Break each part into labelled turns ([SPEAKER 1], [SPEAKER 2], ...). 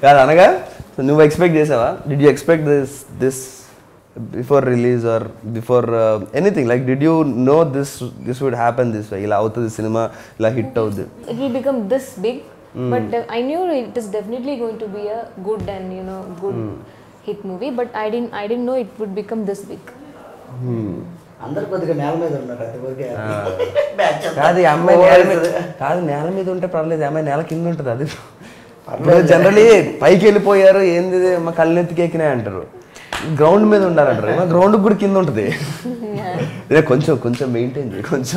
[SPEAKER 1] కాదు అనగా సో నువ్వు ఎక్స్పెక్ట్ చేసావా did you expect this this before release or before anything like did you know this this would happen this way ఇలా అవుతుంది cinema ఇలా hit అవుతుంది
[SPEAKER 2] it will become this big but de- i knew it is definitely going to be a good and you know good hit movie but i didn't i didn't know it would become this big
[SPEAKER 3] అందరు కొద్దిగా నేల మీద ఉన్నారు అది ఊరికే batch అంతా
[SPEAKER 1] కాదు ఈ అమ్మాయి నేల మీద
[SPEAKER 3] ఓ,
[SPEAKER 1] కాదు నేల మీద ఉంటే పర్లేదు ఈ అమ్మాయి నేల కింద ఉంటుంది అది జనరలీ పైకి వెళ్ళిపోయారు ఏంది ఇది, మా కళ్ళెత్తికి ఎక్కినాయి అంటారు గ్రౌండ్ మీద ఉండాలంటారు మా గ్రౌండ్ కూడా కింద ఉంటుంది ఇదే కొంచెం కొంచెం మెయింటైన్ చేయి కొంచెం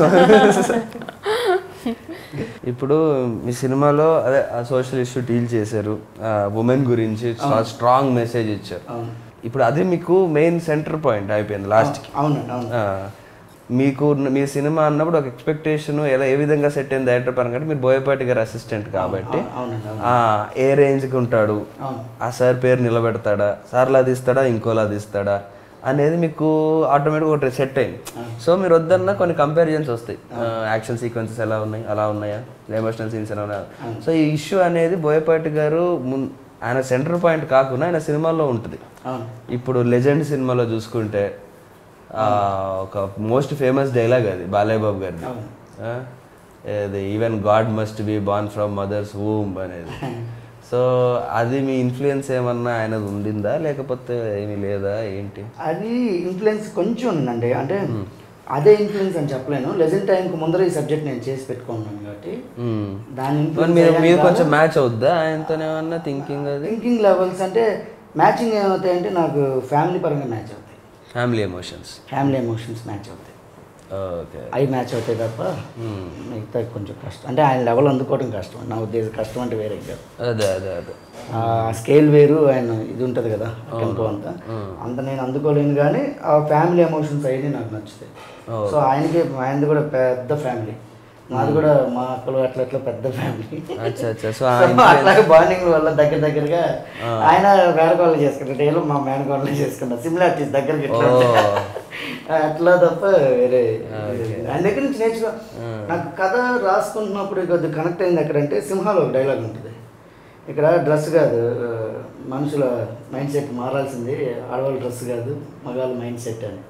[SPEAKER 1] ఇప్పుడు మీ సినిమాలో అదే సోషల్ ఇష్యూ డీల్ చేశారు ఉమెన్ గురించి స్ట్రాంగ్ మెసేజ్ ఇచ్చారు
[SPEAKER 3] అవును
[SPEAKER 1] ఇప్పుడు అది మీకు మెయిన్ సెంటర్ పాయింట్ అయిపోయింది లాస్ట్కి
[SPEAKER 3] అవునండి అవును
[SPEAKER 1] ఆ, మీకు ఉన్న- మీ సినిమా అన్నప్పుడు ఒక ఎక్స్పెక్టేషన్ ఎలా ఏ విధంగా సెట్ అయింది డైరెక్టర్ పరంగా అంటే మీరు బోయపాటి గారు అసిస్టెంట్ కాబట్టి
[SPEAKER 3] అవునండి అవును
[SPEAKER 1] ఆ, ఏ రేంజ్కి ఉంటాడు
[SPEAKER 3] అవును
[SPEAKER 1] ఆ సార్ పేరు నిలబెడతాడా సార్లా తీస్తాడా ఇంకోలా తీస్తాడా అనేది మీకు ఆటోమేటిక్ ఒకటి సెట్ అయింది సో మీరు వద్దన్న కొన్ని కంపారిజన్స్ వస్తాయి యాక్షన్ సీక్వెన్సెస్ ఎలా ఉన్నాయి అలా ఉన్నాయా ఎమోషనల్ సీన్స్ ఎలా ఉన్నాయా సో ఈ ఇష్యూ అనేది బోయపాటి గారు మున్ ఆయన సెంటర్ పాయింట్ కాకుండా ఆయన సినిమాల్లో ఉంటుంది
[SPEAKER 3] అవును
[SPEAKER 1] ఇప్పుడు లెజెండ్ సినిమాలో చూసుకుంటే ఆ, ఒక మోస్ట్ ఫేమస్ డైలాగ్ అది బాలయ్య బాబు గారిది
[SPEAKER 3] అవును.
[SPEAKER 1] ఆ, ఏది even God must be born from mother's womb అనేది సో అది మీ ఇన్ఫ్లుయెన్స్ ఏమన్నా ఆయనది ఉండిందా లేకపోతే ఏమీ లేదా ఏంటి
[SPEAKER 3] అది ఇన్ఫ్లుయెన్స్ కొంచెం ఉందండి అంటే అదే ఇన్ఫ్లుయెన్స్ అని చెప్పలేను లెజెండ్ టైంకి ముందర ఈ సబ్జెక్ట్ నేను చేసి పెట్టుకున్నాను కాబట్టి
[SPEAKER 1] మ్మ్.
[SPEAKER 3] దాని
[SPEAKER 1] మరి
[SPEAKER 3] ఇన్ఫ్లుయెన్స్
[SPEAKER 1] మీరు
[SPEAKER 3] అయ్యాను
[SPEAKER 1] మీరు
[SPEAKER 3] కాదు.
[SPEAKER 1] కొంచెం మ్యాచ్ అవుద్దా ఆయనతోనే ఏమన్నా థింకింగ్ అది
[SPEAKER 3] థింకింగ్ లెవెల్స్ అంటే మ్యాచింగ్ ఏమవుతాయంటే నాకు ఫ్యామిలీ పరంగా మ్యాచ్ అవుతాయి
[SPEAKER 1] family emotions
[SPEAKER 3] family emotions match అవుతాయి
[SPEAKER 1] ఓకే
[SPEAKER 3] అవి మ్యాచ్ అవుతాయి తప్ప మిగతా కొంచెం కష్టం అంటే ఆయన లెవెల్ అందుకోవడం కష్టం నా ఉద్దేశం కష్టం అంటే వేరే కాదు
[SPEAKER 1] అదే అదే అదే
[SPEAKER 3] ఆ స్కేల్ వేరు ఆయన ఇది ఉంటుంది కదా టెంపో అంతా అంత నేను అందుకోలేను కానీ ఆ ఫ్యామిలీ ఎమోషన్స్ అయితే నాకు నచ్చుతాయి సో ఆయనకి ఆయనది కూడా పెద్ద ఫ్యామిలీ మాది కూడా మా అక్కలు అట్లా అట్లా పెద్ద ఫ్యామిలీ
[SPEAKER 1] అచ్చా అచ్చా సో
[SPEAKER 3] సో అట్లాగే బాండింగ్ వల్ల దగ్గర దగ్గరగా ఆయన మేనకోళ్ళు చేసుకుంటారు నేను మా మేనకోళ్ళని చేసుకున్నా సిమిలారిటీస్ దగ్గరికి ఇట్లా ఉంటాయి. అట్లా తప్ప వేరే ఆయన దగ్గర నుంచి నేర్చుకో నాకు కథ రాసుకుంటున్నప్పుడు కొద్దిగా కనెక్ట్ అయింది ఎక్కడంటే సింహాలో ఒక డైలాగ్ ఉంటుంది ఇక్కడ డ్రెస్ కాదు ఆ, మనుషుల మైండ్ సెట్ మారాల్సింది ఆడవాళ్ళ డ్రెస్ కాదు మగవాళ్ళ మైండ్ సెట్ అని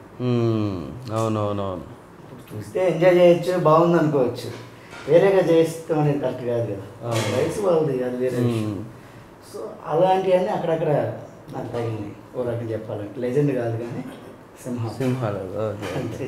[SPEAKER 1] అవునవునవును
[SPEAKER 3] చూస్తే ఎంజాయ్ చేయొచ్చు బాగుంది అనుకోవచ్చు వేరేగా చేస్తాం అనేది కరెక్ట్ కాదు కదా వయసు వాళ్ళది అది వేరే విషయం. సో అలాంటివన్నీ అక్కడక్కడ నాకు తగిలినాయి ఓ రకం చెప్పాలంటే లెజెండ్ కాదు కానీ సింహం
[SPEAKER 1] సింహాలు ఓకే
[SPEAKER 3] అంతే